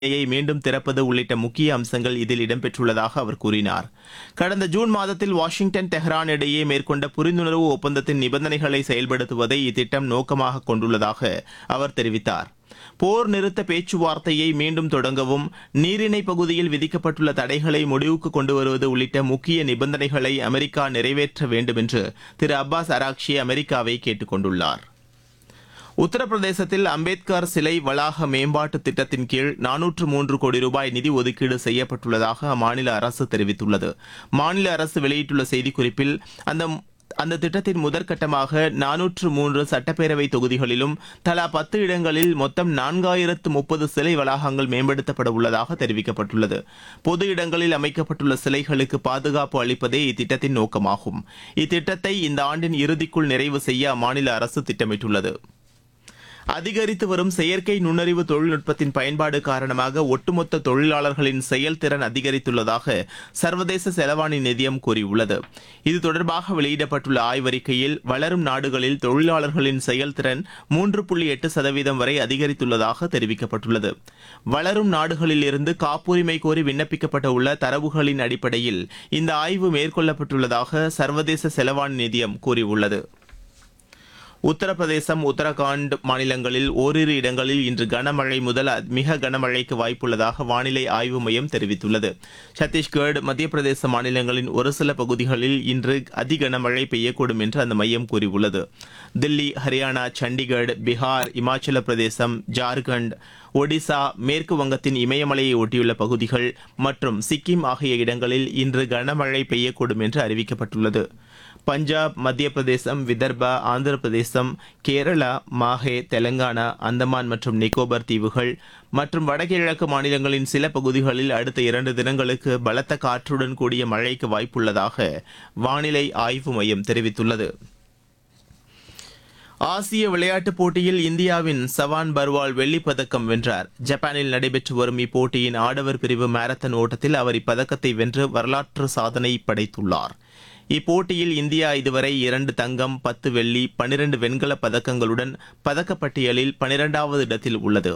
யை மீண்டும் திறப்பது உள்ளிட்ட முக்கிய அம்சங்கள் இதில் இடம்பெற்றுள்ளதாக அவர் கூறினார் கடந்த ஜூன் மாதத்தில் வாஷிங்டன் தெஹ்ரான் இடையே மேற்கொண்ட புரிந்துணர்வு ஒப்பந்தத்தின் நிபந்தனைகளை செயல்படுத்துவதை இத்திட்டம் நோக்கமாக கொண்டுள்ளதாக அவர் தெரிவித்தார் போர் நிறுத்த பேச்சுவார்த்தையை மீண்டும் தொடங்கவும் நீரிணை பகுதியில் விதிக்கப்பட்டுள்ள தடைகளை முடிவுக்கு கொண்டு வருவது உள்ளிட்ட முக்கிய நிபந்தனைகளை அமெரிக்கா நிறைவேற்ற வேண்டும் என்று திரு அப்பாஸ் அராக்ஷி அமெரிக்காவை கேட்டுக் கொண்டுள்ளார் உத்தரப்பிரதேசத்தில் அம்பேத்கர் சிலை வளாக மேம்பாட்டு திட்டத்தின் கீழ் நானூற்று மூன்று கோடி ரூபாய் நிதி ஒதுக்கீடு செய்யப்பட்டுள்ளதாக அம்மாநில அரசு தெரிவித்துள்ளது மாநில அரசு வெளியிட்டுள்ள செய்திக்குறிப்பில் அந்த அந்த திட்டத்தின் முதற்கட்டமாக நானூற்று மூன்று சட்டப்பேரவை தொகுதிகளிலும் தலா பத்து இடங்களில் மொத்தம் நான்காயிரத்து முப்பது சிலை வளாகங்கள் மேம்படுத்தப்பட உள்ளதாக தெரிவிக்கப்பட்டுள்ளது பொது இடங்களில் அமைக்கப்பட்டுள்ள சிலைகளுக்கு பாதுகாப்பு அளிப்பதே இத்திட்டத்தின் நோக்கமாகும் இத்திட்டத்தை இந்த ஆண்டின் இறுதிக்குள் நிறைவு செய்ய அம்மாநில அரசு திட்டமிட்டுள்ளது அதிகரித்து வரும் செயற்கை நுண்ணறிவு தொழில்நுட்பத்தின் பயன்பாடு காரணமாக ஒட்டுமொத்த தொழிலாளர்களின் செயல்திறன் அதிகரித்துள்ளதாக சர்வதேச செலவாணி நிதியம் கூறியுள்ளது இது தொடர்பாக வெளியிடப்பட்டுள்ள ஆய்வறிக்கையில் வளரும் நாடுகளில் தொழிலாளர்களின் செயல்திறன் மூன்று புள்ளி எட்டு சதவீதம் வரை அதிகரித்துள்ளதாக தெரிவிக்கப்பட்டுள்ளது வளரும் நாடுகளில் இருந்து காப்புரிமை கோரி விண்ணப்பிக்கப்பட்ட உள்ள தரவுகளின் அடிப்படையில் இந்த ஆய்வு மேற்கொள்ளப்பட்டுள்ளதாக சர்வதேச செலவாணி நிதியம் கூறியுள்ளது உத்தரப்பிரதேசம் உத்தரகாண்ட் மாநிலங்களில் ஓரிரு இடங்களில் இன்று கனமழை முதல் மிக கனமழைக்கு வாய்ப்புள்ளதாக வானிலை ஆய்வு மையம் தெரிவித்துள்ளது சத்தீஸ்கர் மத்திய பிரதேச மாநிலங்களின் ஒரு சில பகுதிகளில் இன்று அதி கனமழை பெய்யக்கூடும் என்று அந்த மையம் கூறியுள்ளது தில்லி ஹரியானா சண்டிகர் பீகார் இமாச்சல பிரதேசம் ஜார்க்கண்ட் ஒடிசா மேற்கு வங்கத்தின் இமயமலையை ஒட்டியுள்ள பகுதிகள் மற்றும் சிக்கிம் ஆகிய இடங்களில் இன்று கனமழை பெய்யக்கூடும் என்று அறிவிக்கப்பட்டுள்ளது பஞ்சாப் மத்திய பிரதேசம் விதர்பா ஆந்திர பிரதேசம் கேரளா மாஹே தெலங்கானா அந்தமான் மற்றும் நிக்கோபர் தீவுகள் மற்றும் வடகிழக்கு மாநிலங்களின் சில பகுதிகளில் அடுத்த இரண்டு தினங்களுக்கு பலத்த காற்றுடன் கூடிய மழைக்கு வாய்ப்புள்ளதாக வானிலை ஆய்வு மையம் தெரிவித்துள்ளது ஆசிய விளையாட்டுப் போட்டியில் இந்தியாவின் சவான் பர்வால் வெள்ளிப் பதக்கம் வென்றார் ஜப்பானில் நடைபெற்று வரும் இப்போட்டியின் ஆடவர் பிரிவு மாரத்தான் ஓட்டத்தில் அவர் இப்பதக்கத்தை வென்று வரலாற்று சாதனை படைத்துள்ளார் இப்போட்டியில் இந்தியா இதுவரை இரண்டு தங்கம் பத்து வெள்ளி பனிரண்டு வெண்கலப் பதக்கங்களுடன் பதக்கப்பட்டியலில் பனிரெண்டாவது இடத்தில் உள்ளது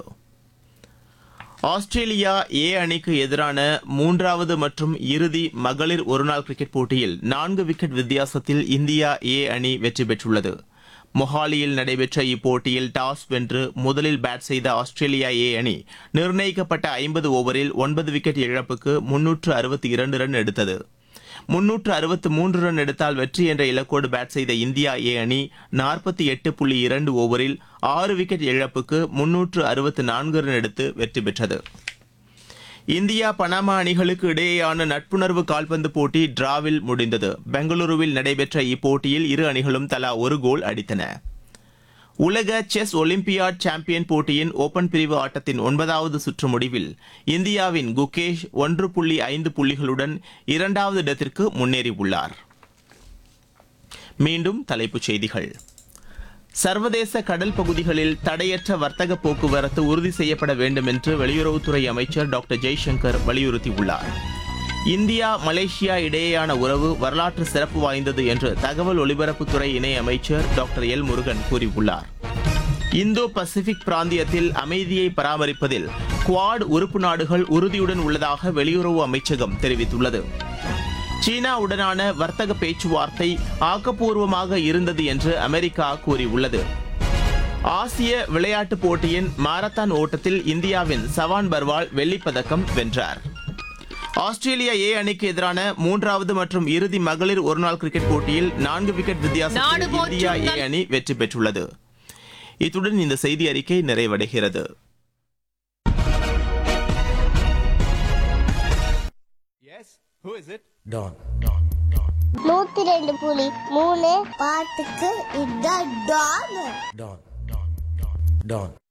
ஆஸ்திரேலியா ஏ அணிக்கு எதிரான மூன்றாவது மற்றும் இறுதி மகளிர் ஒருநாள் கிரிக்கெட் போட்டியில் நான்கு விக்கெட் வித்தியாசத்தில் இந்தியா ஏ அணி வெற்றி பெற்றுள்ளது மொஹாலியில் நடைபெற்ற இப்போட்டியில் டாஸ் வென்று முதலில் பேட் செய்த ஆஸ்திரேலியா ஏ அணி நிர்ணயிக்கப்பட்ட ஐம்பது ஓவரில் ஒன்பது விக்கெட் இழப்புக்கு முன்னூற்று அறுபத்தி இரண்டு ரன் எடுத்தது முன்னூற்று அறுபத்து மூன்று ரன் எடுத்தால் வெற்றி என்ற இலக்கோடு பேட் செய்த இந்தியா ஏ அணி நாற்பத்தி எட்டு புள்ளி இரண்டு ஓவரில் ஆறு விக்கெட் இழப்புக்கு முன்னூற்று அறுபத்து நான்கு ரன் எடுத்து வெற்றி பெற்றது இந்தியா பனாமா அணிகளுக்கு இடையேயான நட்புணர்வு கால்பந்து போட்டி டிராவில் முடிந்தது பெங்களூருவில் நடைபெற்ற இப்போட்டியில் இரு அணிகளும் தலா ஒரு கோல் அடித்தன உலக செஸ் ஒலிம்பியாட் சாம்பியன் போட்டியின் ஓபன் பிரிவு ஆட்டத்தின் ஒன்பதாவது சுற்று முடிவில் இந்தியாவின் குகேஷ் ஒன்று புள்ளி ஐந்து புள்ளிகளுடன் இரண்டாவது இடத்திற்கு முன்னேறியுள்ளார் மீண்டும் தலைப்புச் செய்திகள் சர்வதேச கடல் பகுதிகளில் தடையற்ற வர்த்தக போக்குவரத்து உறுதி செய்யப்பட வேண்டும் என்று வெளியுறவுத்துறை அமைச்சர் டாக்டர் ஜெய்சங்கர் வலியுறுத்தியுள்ளார் இந்தியா மலேசியா இடையேயான உறவு வரலாற்று சிறப்பு வாய்ந்தது என்று தகவல் ஒலிபரப்புத்துறை இணை அமைச்சர் டாக்டர் எல் முருகன் கூறியுள்ளார் இந்தோ பசிபிக் பிராந்தியத்தில் அமைதியை பராமரிப்பதில் குவாட் உறுப்பு நாடுகள் உறுதியுடன் உள்ளதாக வெளியுறவு அமைச்சகம் தெரிவித்துள்ளது சீனாவுடனான வர்த்தக பேச்சுவார்த்தை ஆக்கப்பூர்வமாக இருந்தது என்று அமெரிக்கா கூறியுள்ளது ஆசிய விளையாட்டுப் போட்டியின் மாரத்தான் ஓட்டத்தில் இந்தியாவின் சவான் பர்வால் வெள்ளிப்பதக்கம் வென்றார் ஆஸ்திரேலியா ஏ அணிக்கு எதிரான மூன்றாவது மற்றும் இறுதி மகளிர் ஒருநாள் கிரிக்கெட் போட்டியில் நான்கு விக்கெட் நாடு வித்தியாசத்தில் போற்றும் இந்தியா ஏ நல்- அணி வெற்றி பெற்றுள்ளது இத்துடன் இந்த செய்தி அறிக்கை நிறைவடைகிறது Yes? Who is it? Don. நூத்தி ரெண்டு புலி மூணு பாட்டுக்கு இதான் டான் Don. Don.